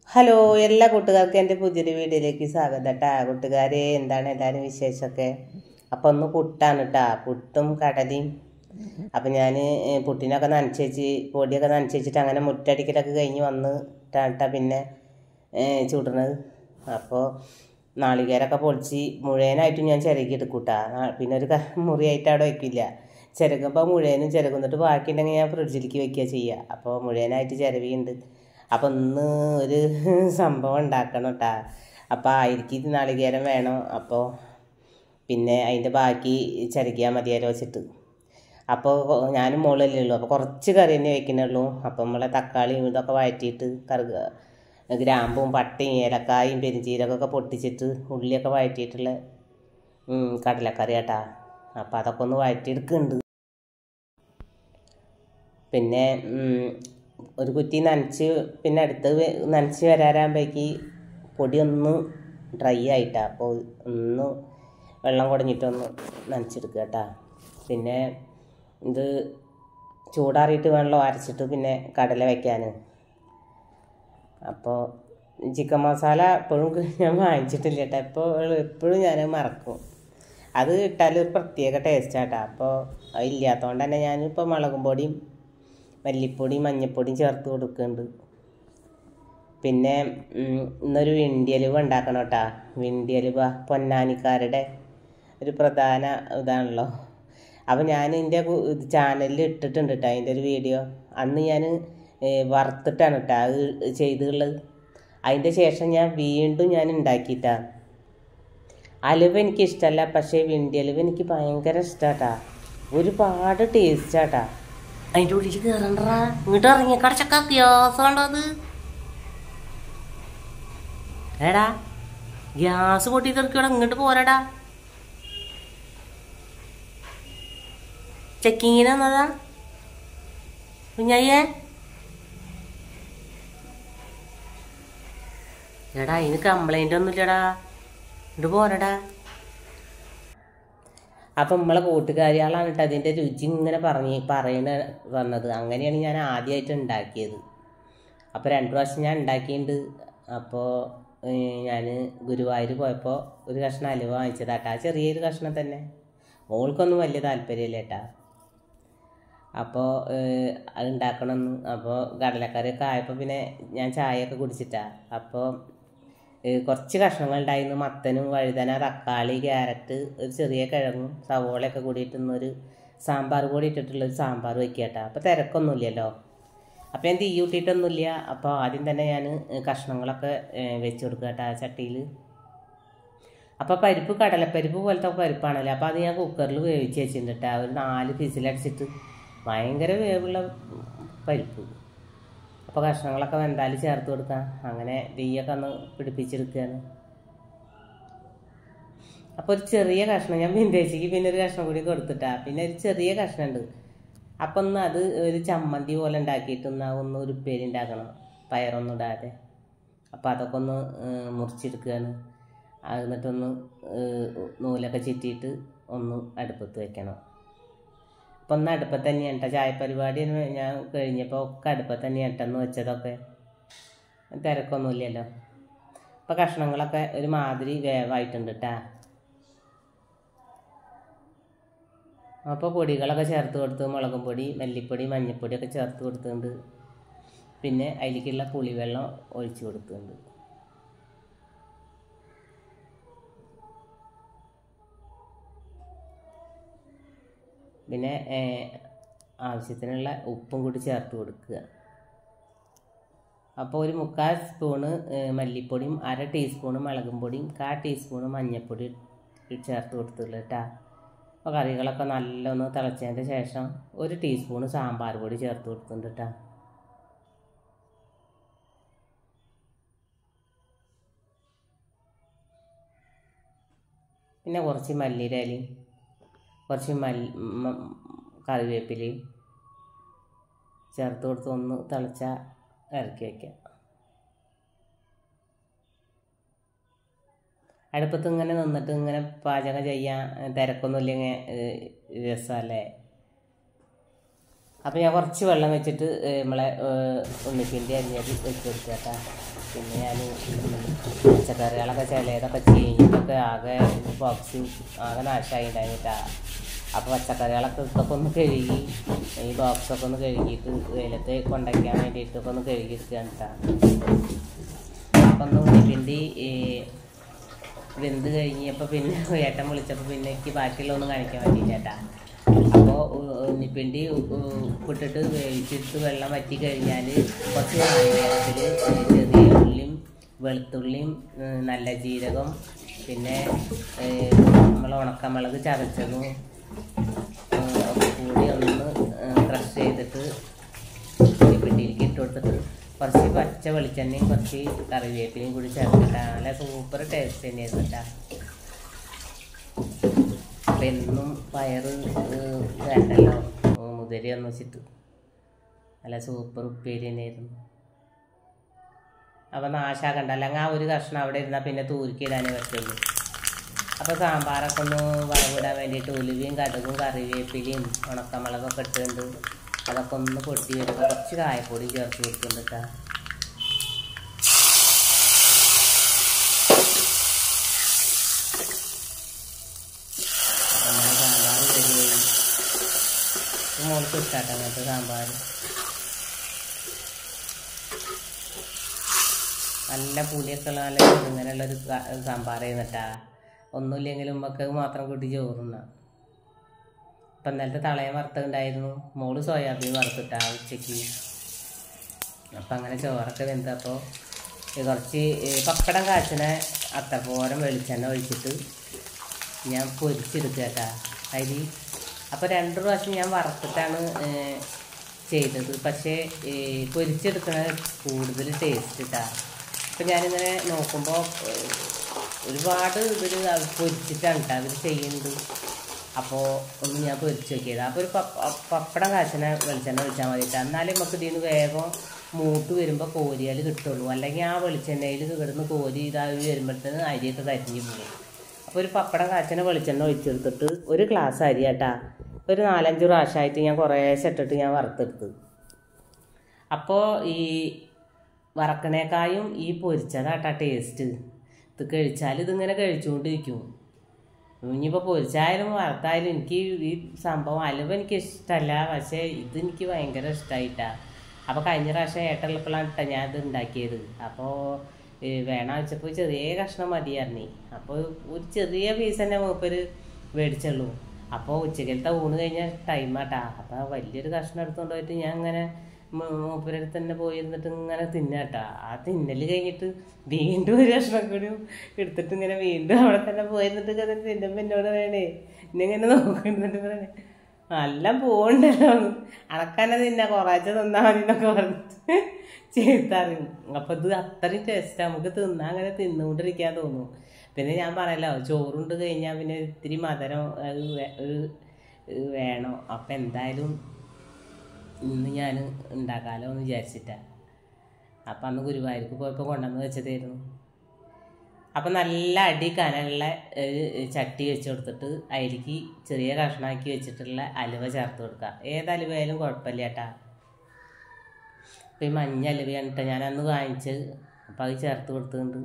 hello എല്ലാ കൂട്ടുകാർക്കും എൻ്റെ പുതിയൊരു വീഡിയോയിലേക്ക് സ്വാഗതം കേട്ടാ കൂട്ടുകാരെ എന്താണ് എല്ലാവരും വിശേഷമൊക്കെ അപ്പം ഒന്ന് പുട്ടാണ് കേട്ടാ പുട്ടും കടലയും അപ്പം ഞാൻ പുട്ടിനൊക്കെ നനച്ച് വെച്ച് പൊടിയൊക്കെ നനച്ച് വെച്ചിട്ട് അങ്ങനെ മുറ്റടിക്കലൊക്കെ കഴിഞ്ഞ് വന്ന് ട്ടാ പിന്നെ ഏ, ചുടണത് അപ്പോൾ നാളികേരൊക്കെ പൊളിച്ച് മുഴുവനായിട്ടും ഞാൻ ചിരകി എടുക്കൂട്ടാ നാ- പിന്നെ ഒരു ക- മുറിയായിട്ട് അവിടെ വെക്കില്ല ചിരകുമ്പോൾ മുഴുവനും ചിരകുന്നിട്ട് ബാക്കിയുണ്ടെങ്കിൽ ഞാൻ ഫ്രിഡ്ജിലേക്ക് വെക്കുക ചെയ്യുക അപ്പോൾ മുഴുവനായിട്ട് ചിരവിയുണ്ട് അപ്പം ഇന്ന് ഒരു സംഭവം ഉണ്ടാക്കണം കേട്ടാ അപ്പോൾ ആയിരിക്കും നാളികേരം വേണം അപ്പോൾ പിന്നെ അതിൻ്റെ ബാക്കി ചിരകിയാൽ മതിയാലോ വെച്ചിട്ട് അപ്പോൾ ഞാനും മോളല്ലേ ഉള്ളൂ അപ്പോൾ കുറച്ച് കറി തന്നെ വെക്കുന്നുള്ളൂ അപ്പം നമ്മളെ തക്കാളിയും ഇതൊക്കെ വഴറ്റിയിട്ട് കറുക ഗ്രാമ്പും പട്ടയും ഏലക്കായും പെരിഞ്ചീരകമൊക്കെ പൊട്ടിച്ചിട്ട് ഉള്ളിയൊക്കെ വഴറ്റിയിട്ടുള്ള ഉം, കടലക്കറി കേട്ടാ അപ്പം അതൊക്കെ ഒന്ന് വഴറ്റിയെടുക്കുന്നുണ്ട് പിന്നെ ഉം, ഒരു കുറ്റി നനച്ച് പിന്നെ അടുത്ത് വെ- നനച്ച് വരാറാകുമ്പോഴേക്ക് പൊടി ഒന്ന് ഡ്രൈ ആയിട്ടാ അപ്പോൾ ഒന്ന് വെള്ളം കുടഞ്ഞിട്ടൊന്ന് നനച്ചെടുക്കുക കേട്ടാ പിന്നെ ഇത് ചൂടാറിയിട്ട് വെള്ളം അരച്ചിട്ട് പിന്നെ കടല വയ്ക്കാൻ അപ്പോൾ ചിക്കൻ മസാല എപ്പോഴും ഞാൻ വാങ്ങിച്ചിട്ടില്ല കേട്ടോ എപ്പോൾ എപ്പോഴും ഞാൻ മറക്കും അത് ഇട്ടാൽ ഒരു പ്രത്യേക ടേസ്റ്റാട്ടോ അപ്പോൾ അത് ഇല്ലാത്തതുകൊണ്ട് തന്നെ ഞാനിപ്പോൾ മുളകും പൊടിയും മല്ലിപ്പൊടിയും മഞ്ഞൾപ്പൊടിയും ചേർത്ത് കൊടുക്കുന്നുണ്ട് പിന്നെ ഉം, ഇന്നൊരു വിണ്ടിയലുവ ഉണ്ടാക്കണം കേട്ടാ വിണ്ടിയലുവ പൊന്നാനിക്കാരുടെ ഒരു പ്രധാന ഇതാണല്ലോ അപ്പോൾ ഞാൻ എൻ്റെ ചാനലിൽ ഇട്ടിട്ടുണ്ട് കേട്ടോ അതിൻ്റെ ഒരു വീഡിയോ അന്ന് ഞാൻ വറുത്തിട്ടാണ് കേട്ടോ അത് ചെയ്തിട്ടുള്ളത് അതിൻ്റെ ശേഷം ഞാൻ വീണ്ടും ഞാൻ ഉണ്ടാക്കിയിട്ടാ അലുവ എനിക്ക് ഇഷ്ടമല്ല പക്ഷേ വിണ്ടിയലുവ എനിക്ക് ഭയങ്കര ഇഷ്ടാട്ടാ ഒരുപാട് ടേസ്റ്റാട്ടാ അതിന്റെ ഉള്ളിൽ കയറണ്ടാ ഇങ്ങോട്ട് ഇറങ്ങിയ കടച്ചക്ക ഗ്യാസാണോ അത് എടാ ഗ്യാസ് പൊട്ടി തെറിക്കടാ ഇങ്ങോട്ട് പോരടാ ചെക്കിങ്ങിന് വന്നതാ കുഞ്ഞയ്യേ എടാ അതിന് കംപ്ലൈന്റ് ഒന്നുമില്ലടാ ഇങ്ങോട്ട് പോരടാ അപ്പം നമ്മളെ കൂട്ടുകാരികളാണ് കേട്ടോ അതിൻ്റെ രുചി ഇങ്ങനെ പറഞ്ഞ് പറയണ വന്നത് അങ്ങനെയാണ് ഞാൻ ആദ്യമായിട്ട് ഉണ്ടാക്കിയത് അപ്പോൾ രണ്ട് പ്രാവശ്യം ഞാൻ ഉണ്ടാക്കിയിട്ടുണ്ട് അപ്പോൾ ഞാൻ ഗുരുവായൂർ പോയപ്പോൾ ഒരു കഷ്ണം അലുവ വാങ്ങിച്ചതാട്ടാ ചെറിയൊരു കഷ്ണം തന്നെ മോൾക്കൊന്നും വലിയ താല്പര്യമില്ല കേട്ടാ അപ്പോൾ അത് ഉണ്ടാക്കണമെന്ന് അപ്പോൾ കടലക്കറിയൊക്കെ ആയപ്പോൾ പിന്നെ ഞാൻ ചായയൊക്കെ കുടിച്ചിട്ടാ അപ്പോൾ ഏഹ് കുറച്ച് കഷ്ണങ്ങൾ ഉണ്ടായിരുന്നു മത്തനും വഴുതന തക്കാളി ക്യാരറ്റ് ഒരു ചെറിയ കിഴങ്ങും സവോളയൊക്കെ കൂടിയിട്ട് ഇന്നൊരു സാമ്പാർ കൂടി ഇട്ടിട്ടുള്ളൊരു സാമ്പാർ വെക്കട്ടാ അപ്പോൾ തിരക്കൊന്നുമില്ലല്ലോ അപ്പോൾ ഞാൻ തീ കൂട്ടിയിട്ടൊന്നുമില്ല അപ്പോൾ ആദ്യം തന്നെ ഞാൻ കഷ്ണങ്ങളൊക്കെ ഏഹ് വെച്ച് കൊടുക്കുക കേട്ടോ ആ ചട്ടിയിൽ അപ്പോൾ പരിപ്പ് കടലപ്പരിപ്പ് പോലത്തെ പരിപ്പാണല്ലോ അപ്പോൾ അത് ഞാൻ കുക്കറിൽ വേവിച്ച് വെച്ചിട്ടുണ്ട് കേട്ടോ ഒരു നാല് ഫിസിലടിച്ചിട്ട് ഭയങ്കര വേവുള്ള പരിപ്പ് അപ്പോൾ കഷ്ണങ്ങളൊക്കെ വെന്താൽ ചേർത്ത് കൊടുക്കാം അങ്ങനെ തീയൊക്കെ ഒന്ന് പിടിപ്പിച്ചെടുക്കുകയാണ് അപ്പോൾ ഒരു ചെറിയ കഷ്ണം ഞാൻ വിന്തേച്ചിക്ക് പിന്നെ ഒരു കഷ്ണം കൂടി കൊടുത്തിട്ടാ പിന്നെ ഒരു ചെറിയ കഷ്ണം ഉണ്ട് അപ്പം ഒന്ന് അത് ഒരു ചമ്മന്തി പോലെ ഉണ്ടാക്കിയിട്ട് ഒന്ന് ഒന്ന് ഒരു ഉപ്പേരി ഉണ്ടാക്കണം പയറൊന്നും ഇടാതെ അപ്പോൾ അതൊക്കെ ഒന്ന് ഏഹ്, മുറിച്ചെടുക്കുകയാണ് അത് എന്നിട്ടൊന്ന് ഏഹ്, നൂലൊക്കെ ചുറ്റിയിട്ട് ഒന്ന് അടുപ്പത്ത് വെക്കണം അപ്പം ഒന്ന് അടുപ്പത്ത് തന്നെയാണ് കേട്ടോ ചായ പരിപാടി ഞാൻ കഴിഞ്ഞപ്പോൾ ഒക്കെ അടുപ്പത്ത് തന്നെയാണ് കേട്ടോ ഒന്ന് വെച്ചതൊക്കെ തിരക്കൊന്നുമില്ലല്ലോ അപ്പം കഷ്ണങ്ങളൊക്കെ ഒരു മാതിരി വേവായിട്ടുണ്ട് കേട്ടാ അപ്പോൾ പൊടികളൊക്കെ ചേർത്ത് കൊടുത്ത് മുളകും പൊടി മല്ലിപ്പൊടി മഞ്ഞൾപ്പൊടി ഒക്കെ ചേർത്ത് കൊടുത്തിട്ടുണ്ട് പിന്നെ അതിലേക്കുള്ള പുളിവെള്ളം ഒഴിച്ച് കൊടുക്കുന്നുണ്ട് പിന്നെ ഏഹ്, ആവശ്യത്തിനുള്ള ഉപ്പും കൂടി ചേർത്ത് കൊടുക്കുക അപ്പോൾ ഒരു മുക്കാൽ സ്പൂണ് ഏഹ്, മല്ലിപ്പൊടിയും അര ടീസ്പൂണ് മുളകും പൊടിയും കാ ടീസ്പൂണ് മഞ്ഞൾപ്പൊടി ചേർത്ത് കൊടുത്തുള്ളൂ കേട്ടോ അപ്പോൾ കറികളൊക്കെ നല്ലൊന്ന് തിളച്ചതിൻ്റെ ശേഷം ഒരു ടീസ്പൂണ് സാമ്പാർ പൊടി ചേർത്ത് കൊടുക്കുന്നുണ്ട് കേട്ടോ പിന്നെ കുറച്ച് മല്ലിയിലയും കുറച്ച് മല്ലി മ- കറിവേപ്പിലയും ചേർത്ത് കൊടുത്ത് ഒന്ന് തിളച്ച ഇറക്കി വയ്ക്കാം അടുപ്പത്ത് ഇങ്ങനെ നിന്നിട്ട് ഇങ്ങനെ പാചകം ചെയ്യാൻ തിരക്കൊന്നുമില്ലെങ്കിൽ രസമല്ലേ അപ്പോൾ ഞാൻ കുറച്ച് വെള്ളം വെച്ചിട്ട് ഏ, നമ്മളെ ഏ, ഉണ്ണിപ്പിണ്ടി അരിഞ്ഞത് വെച്ച് കൊടുക്കുക കേട്ടോ പിന്നെ ഞാൻ പച്ചക്കറികളൊക്കെ ചിലതൊക്കെ ചീഞ്ഞിട്ടൊക്കെ ആകെ ബോക്സ് ആകെ നാശമായി ഉണ്ടായിട്ടാ അപ്പോൾ പച്ചക്കറികളൊക്കെ ഇതൊക്കെ ഒന്ന് കഴുകി ഈ ബോക്സൊക്കെ ഒന്ന് കഴുകിയിട്ട് വെയിലത്ത് കൊണ്ടയ്ക്കാൻ വേണ്ടിയിട്ടൊക്കെ ഒന്ന് കഴുകി എടുക്കുകയാണ് കേട്ടോ അപ്പം ഒന്ന് ഉണ്ണിപ്പിണ്ടി ഈ വെന്ത് കഴിഞ്ഞപ്പോൾ പിന്നെ ഏട്ടൻ വിളിച്ചപ്പോൾ പിന്നെ എനിക്ക് ബാക്കിയുള്ളതൊന്നും കാണിക്കാൻ പറ്റിയില്ല ചേട്ടാ അപ്പോൾ ഉണ്ണിപ്പിണ്ടി ഉപ്പിട്ടിട്ട് വേവിച്ചിട്ട് വെള്ളം വറ്റി കഴിഞ്ഞാൽ കുറച്ച് നാളികേരത്തിൽ ചെറിയ ഉള്ളിയും വെളുത്തുള്ളിയും ഏ, നല്ല ജീരകം പിന്നെ നമ്മൾ ഉണക്കമുളക് ചതച്ചതും ഏ, ഒക്കെ കൂടി ഒന്ന് ക്രഷ് ചെയ്തിട്ട് ഉണ്ണിപ്പിണ്ടിയിലേക്ക് ഇട്ട് കൊടുത്തിട്ട് കുറച്ച് പച്ച വെളിച്ചെണ്ണയും കുറച്ച് കറിവേപ്പിലയും കൂടി ചേർത്തിട്ടാ നല്ല സൂപ്പർ ടേസ്റ്റ് തന്നെയായിരുന്നു കേട്ടാ അപ്പം എന്നും പയറ് ഏഹ്, വേണ്ടല്ലോ ഏഹ്, മുതിരി ഒന്ന് വെച്ചിട്ട് നല്ല സൂപ്പർ ഉപ്പേരി തന്നെയായിരുന്നു അപ്പം നാശാക്കണ്ട അല്ലെങ്കിൽ ആ ഒരു കഷ്ണം അവിടെ ഇരുന്നാൽ പിന്നെ തൂരിക്കിടാനേ പറ്റുള്ളൂ അപ്പോൾ സാമ്പാറൊക്കെ ഒന്ന് വറവിടാൻ വേണ്ടിയിട്ട് ഉലുവയും കടുകും കറിവേപ്പിലയും ഉണക്കമുളകൊക്കെ ഇട്ടുണ്ട് അതൊക്കെ ഒന്ന് പൊട്ടി വരുമ്പോൾ കുറച്ച് കായപ്പൊടി ചേർത്ത് കൊടുക്കുന്നുണ്ട് കേട്ടോ അപ്പം ഞാൻ സാമ്പാർ റെഡിയായി മോൾക്ക് ഇഷ്ടാട്ടോ അങ്ങനത്തെ സാമ്പാർ നല്ല പുളിയൊക്കെ ഉള്ള നല്ല ചെറുങ്ങനെയുള്ളൊരു സാമ്പാർ ചെയ്യുന്നിട്ടാ ഒന്നുമില്ലെങ്കിലും നമുക്ക് മാത്രം കൂട്ടി ചോറുന്ന ഇപ്പം ഇന്നലത്തെ തളയം വറുത്തുണ്ടായിരുന്നു മോള് സോയാബീൻ വറുത്തിട്ടാ ഉച്ചയ്ക്ക് അപ്പം അങ്ങനെ ചോറൊക്കെ വെന്തപ്പോൾ കുറച്ച് ഈ പപ്പടം കാച്ചിന അത്തപ്പോരം വെളിച്ചെണ്ണ ഒഴിച്ചിട്ട് ഞാൻ പൊരിച്ചെടുക്കുക കേട്ടാ അരി അപ്പോൾ രണ്ട് പ്രാവശ്യം ഞാൻ വറുത്തിട്ടാണ് ഏഹ്, ചെയ്തത് പക്ഷേ ഈ പൊരിച്ചെടുക്കണ കൂടുതൽ ടേസ്റ്റ് ഇട്ടാ അപ്പം ഞാനിങ്ങനെ നോക്കുമ്പോൾ ഒരുപാട് ഇവർ പൊരിച്ചിട്ടാണ് കേട്ടോ അവർ ചെയ്യുന്നത് അപ്പോൾ ഒന്ന് ഞാൻ പൊരിച്ച് നോക്കിയത് അപ്പോൾ ഒരു പപ്പ പപ്പടം കാച്ചന വെളിച്ചെണ്ണ ഒഴിച്ചാൽ മതി കേട്ടോ എന്നാലേ നമുക്ക് ഇതിൽ നിന്ന് വേഗം മൂട്ട് വരുമ്പോൾ കോരിയാൽ കിട്ടുള്ളൂ അല്ലെങ്കിൽ ആ വെളിച്ചെണ്ണയിൽ കിടന്ന് കോരി ഇതായി വരുമ്പോഴത്തേന് അരിയൊക്കെ കരിഞ്ഞു പോകും അപ്പോൾ ഒരു പപ്പടം കാച്ചന വെളിച്ചെണ്ണ ഒഴിച്ചെടുത്തിട്ട് ഒരു ഗ്ലാസ് അരി കേട്ടാ ഒരു നാലഞ്ച് പ്രാവശ്യമായിട്ട് ഞാൻ കുറേശ്ശെ ഇട്ടിട്ട് ഞാൻ വറുത്തെടുത്ത് അപ്പോൾ ഈ വറക്കണേക്കായും ഈ പൊരിച്ചതാട്ടാ ടേസ്റ്റ് ഇത് കഴിച്ചാൽ ഇതിങ്ങനെ കഴിച്ചുകൊണ്ടിരിക്കും ഇനിയിപ്പോൾ പൊരിച്ചായാലും വറുത്തായാലും എനിക്ക് ഈ സംഭവം അലുവ എനിക്ക് ഇഷ്ടമല്ല പക്ഷേ ഇത് എനിക്ക് ഭയങ്കര ഇഷ്ടമായിട്ടാ അപ്പോൾ കഴിഞ്ഞ പ്രാവശ്യം ഏട്ടുള്ളപ്പോഴാണ് കേട്ടോ ഞാൻ ഇത് ഉണ്ടാക്കിയത് അപ്പോൾ വേണം വെച്ചപ്പോൾ ചെറിയ കഷ്ണം മതിയായിരുന്നേ അപ്പോൾ ഒരു ചെറിയ പീസ് തന്നെ മൂപ്പര് മേടിച്ചുള്ളൂ അപ്പോൾ ഉച്ചക്കലത്തെ ഊണ് കഴിഞ്ഞ ടൈമാട്ടാ അപ്പോൾ വലിയൊരു കഷ്ണം എടുത്തുകൊണ്ട് പോയിട്ട് ഞാൻ ഇങ്ങനെ മൂപ്പരടുത്ത് തന്നെ പോയിരുന്നിട്ട് ഇങ്ങനെ തിന്നാട്ടാ ആ തിന്നൽ കഴിഞ്ഞിട്ട് വീണ്ടും ഒരു കഷ്ണം കൂടി എടുത്തിട്ട് ഇങ്ങനെ വീണ്ടും അവിടെ തന്നെ പോയിരുന്നിട്ട് ഇങ്ങനെ തിന്നുമ്പോൾ എന്നോട് പറയണേ ഇന്നിങ്ങനെ നോക്കുന്നിട്ട് പറയണേ നല്ല പോകണ്ടല്ലോ അണക്കന്നെ തിന്നാ കുറച്ച് തിന്നാ മതി എന്നൊക്കെ പറഞ്ഞിട്ട് ചെയ്തറിയും അപ്പം ഇത് അത്രയും ടേസ്റ്റ് നമുക്ക് തിന്നാ അങ്ങനെ തിന്നുകൊണ്ടിരിക്കാൻ തോന്നും പിന്നെ ഞാൻ പറയല്ലോ ചോറുണ്ട് കഴിഞ്ഞാൽ പിന്നെ ഇത്തിരി മധുരം അത് വേ- ഒരു ഇത് വേണം അപ്പം എന്തായാലും ഇന്ന് ഞാൻ ഉണ്ടാക്കാമല്ലോ എന്ന് വിചാരിച്ചിട്ടാണ് അപ്പം അന്ന് ഗുരുവായൂർക്ക് പോയപ്പോൾ കൊണ്ടുവന്ന് വെച്ചതായിരുന്നു അപ്പം നല്ല അടി കനമുള്ള ഒരു ചട്ടി വെച്ച് കൊടുത്തിട്ട് അതിലേക്ക് ചെറിയ കഷ്ണമാക്കി വെച്ചിട്ടുള്ള അലുവ ചേർത്ത് കൊടുക്കുക ഏത് അലുവയായാലും കുഴപ്പമില്ല കേട്ടാ അപ്പം ഈ മഞ്ഞ അലുവയാണ് കേട്ടോ ഞാൻ അന്ന് വാങ്ങിച്ച് അപ്പം അത് ചേർത്ത് കൊടുത്തിട്ടുണ്ട്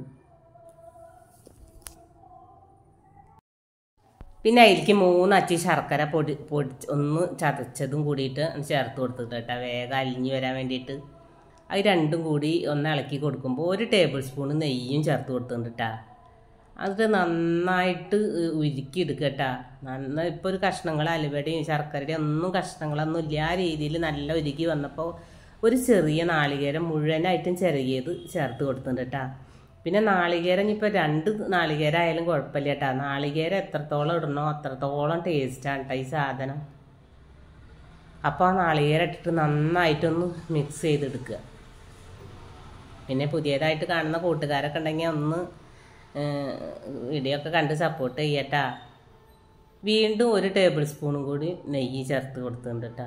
പിന്നെ അതിലേക്ക് മൂന്ന് അച്ചി ശർക്കര പൊടി പൊടി ഒന്ന് ചതച്ചതും കൂടിയിട്ട് ഒന്ന് ചേർത്ത് കൊടുത്തിട്ട് കേട്ടോ വേഗം അലിഞ്ഞ് വരാൻ വേണ്ടിയിട്ട് അത് രണ്ടും കൂടി ഒന്ന് ഇളക്കി കൊടുക്കുമ്പോൾ ഒരു ടേബിൾ സ്പൂൺ നെയ്യും ചേർത്ത് കൊടുത്തിട്ടുണ്ട് കേട്ടാ അത് നന്നായിട്ട് ഉരുക്കി എടുക്കുക കേട്ടാ നന്നായി ഇപ്പോൾ ഒരു കഷ്ണങ്ങൾ അലുവയുടെയും ശർക്കരയുടെയും ഒന്നും കഷ്ണങ്ങളൊന്നും ഇല്ല ആ രീതിയിൽ നല്ല ഉരുക്കി വന്നപ്പോൾ ഒരു ചെറിയ നാളികേരം മുഴുവനായിട്ടും ചെറിയത് ചേർത്ത് കൊടുത്തിട്ടുണ്ട് കേട്ടാ പിന്നെ നാളികേരം ഇനിയിപ്പോൾ രണ്ട് നാളികേരം ആയാലും കുഴപ്പമില്ല കേട്ടാ നാളികേരം എത്രത്തോളം ഇടണോ അത്രത്തോളം ടേസ്റ്റാണ് കേട്ടോ ഈ സാധനം അപ്പോൾ ആ നാളികേരം ഇട്ടിട്ട് നന്നായിട്ടൊന്ന് മിക്സ് ചെയ്തെടുക്കുക പിന്നെ പുതിയതായിട്ട് കാണുന്ന കൂട്ടുകാരൊക്കെ ഉണ്ടെങ്കിൽ ഒന്ന് വീഡിയോ ഒക്കെ കണ്ട് സപ്പോർട്ട് ചെയ്യട്ടാ വീണ്ടും ഒരു ടേബിൾ സ്പൂണും കൂടി നെയ്യ് ചേർത്ത് കൊടുത്തിട്ടുണ്ട് കേട്ടാ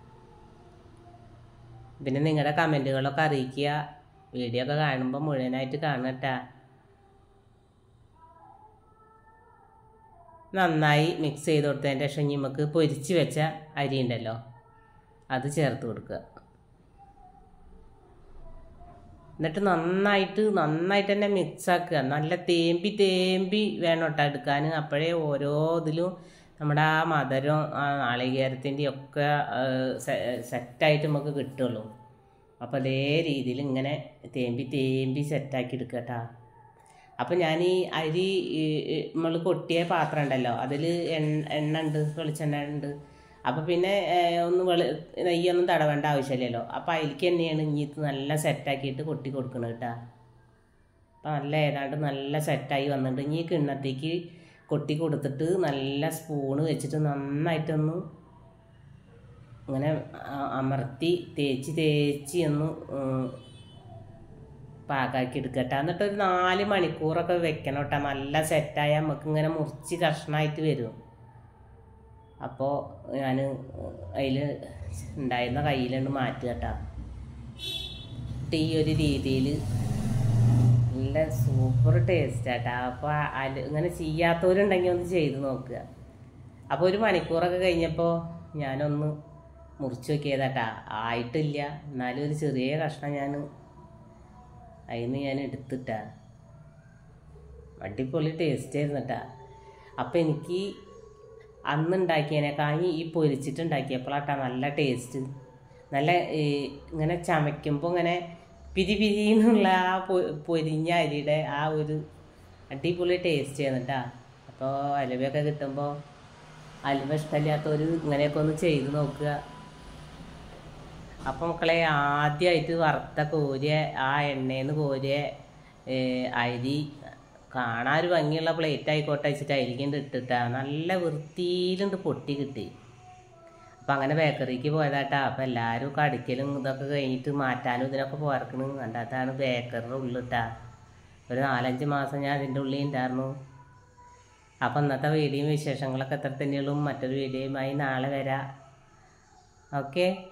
പിന്നെ നിങ്ങളുടെ കമൻറ്റുകളൊക്കെ അറിയിക്കുക വീഡിയോ ഒക്കെ കാണുമ്പോൾ മുഴുവനായിട്ട് കാണട്ടാ നന്നായി മിക്സ് ചെയ്ത് കൊടുത്തതിൻ്റെ ശേഷം ഇനി നമുക്ക് പൊരിച്ച് വെച്ച അരി ഉണ്ടല്ലോ അത് ചേർത്ത് കൊടുക്കുക എന്നിട്ട് നന്നായിട്ട് നന്നായിട്ട് തന്നെ മിക്സ് ആക്കുക നല്ല തേമ്പി തേമ്പി വേണം കേട്ടോ എടുക്കാൻ അപ്പോഴേ ഓരോ ഇതിലും നമ്മുടെ ആ മധുരം ആ നാളികേരത്തിൻ്റെ ഒക്കെ സെറ്റായിട്ട് നമുക്ക് കിട്ടുള്ളൂ അപ്പോൾ അതേ രീതിയിൽ ഇങ്ങനെ തേമ്പി തേമ്പി സെറ്റാക്കി എടുക്കുക കേട്ടോ അപ്പം ഞാൻ ഈ അരി നമ്മൾ കൊട്ടിയ പാത്രം ഉണ്ടല്ലോ അതിൽ എണ്ണ എണ്ണ ഉണ്ട് വെളിച്ചെണ്ണ ഉണ്ട് അപ്പോൾ പിന്നെ ഏഹ്, ഒന്ന് വെളി നെയ്യൊന്നും തടവേണ്ട ആവശ്യമില്ലല്ലോ അപ്പോൾ അതിലേക്ക് തന്നെയാണ് ഇനി ഇത് നല്ല സെറ്റാക്കിയിട്ട് കൊട്ടി കൊടുക്കുന്നത് കേട്ടോ അപ്പം നല്ല ഏതാണ്ട് നല്ല സെറ്റായി വന്നിട്ടുണ്ട് ഇനി ഈ കിണ്ണത്തേക്ക് കൊട്ടി കൊടുത്തിട്ട് നല്ല സ്പൂണ് വെച്ചിട്ട് നന്നായിട്ടൊന്ന് ഇങ്ങനെ അ- അമർത്തി തേച്ച് തേച്ച് ഒന്ന് ഉം, പാകാക്കി എടുക്കട്ടെ എന്നിട്ട് ഒരു നാല് മണിക്കൂറൊക്കെ വെക്കണം കേട്ടോ നല്ല സെറ്റായാൽ നമുക്ക് ഇങ്ങനെ മുറിച്ച് കഷ്ണമായിട്ട് വരും അപ്പോൾ ഞാൻ അതിൽ ഉണ്ടായിരുന്ന കയ്യിലുണ്ട് മാറ്റുക കേട്ടോ എന്നിട്ട് ഈ ഒരു രീതിയിൽ നല്ല സൂപ്പർ ടേസ്റ്റ് ആട്ടാ അപ്പോൾ അല ഇങ്ങനെ ചെയ്യാത്തവരുണ്ടെങ്കിൽ ഒന്ന് ചെയ്ത് നോക്കുക അപ്പോൾ ഒരു മണിക്കൂറൊക്കെ കഴിഞ്ഞപ്പോൾ ഞാനൊന്ന് മുറിച്ച് നോക്കിയതാട്ടാ ആയിട്ടില്ല എന്നാലും ഒരു ചെറിയ കഷ്ണം ഞാൻ അതിന് ഞാൻ എടുത്തിട്ടാ അടിപൊളി ടേസ്റ്റ് ആയിരുന്നു കേട്ടാ അപ്പം എനിക്ക് അന്ന് ഉണ്ടാക്കിയതിനേക്കാൾ ഈ പൊരിച്ചിട്ടുണ്ടാക്കിയപ്പോഴാട്ടാ നല്ല ടേസ്റ്റ് നല്ല ഏ, ഇങ്ങനെ ചമയ്ക്കുമ്പോൾ ഇങ്ങനെ പിരി പിരിന്നുള്ള ആ പൊ- പൊരിഞ്ഞ അരിയുടെ ആ ഒരു അടിപൊളി ടേസ്റ്റ് ചെയ്യുന്നുട്ടാ അപ്പോൾ അലുവയൊക്കെ കിട്ടുമ്പോൾ അലുവ ഇഷ്ടമില്ലാത്തവർ ഇങ്ങനെയൊക്കെ ഒന്ന് ചെയ്ത് നോക്കുക അപ്പം മക്കളെ ആദ്യമായിട്ട് വറുത്ത കോരിയ ആ എണ്ണയിൽ നിന്ന് കോരിയ ഏ, അരി കാണാൻ ഒരു ഭംഗിയുള്ള പ്ലേറ്റ് ആയിക്കോട്ടെ വെച്ചിട്ട് അരിക്കുണ്ട് ഇട്ടിട്ടാ നല്ല വൃത്തിയിലുണ്ട് പൊട്ടി കിട്ടി അപ്പം അങ്ങനെ ബേക്കറിക്ക് പോയതാട്ടാ അപ്പം എല്ലാവരും കടിക്കലും ഇതൊക്കെ കഴിഞ്ഞിട്ട് മാറ്റാനും ഇതിനൊക്കെ പോർക്കണം കണ്ടാത്താണ് ബേക്കറിയുടെ ഉള്ളിട്ടാ ഒരു നാലഞ്ച് മാസം ഞാൻ അതിൻ്റെ ഉള്ളിൽ ഉണ്ടായിരുന്നു അപ്പം ഇന്നത്തെ വീഡിയോയും വിശേഷങ്ങളൊക്കെ എത്ര തന്നെയുള്ളൂ മറ്റൊരു വീഡിയോയുമായി നാളെ വരാം ഓക്കെ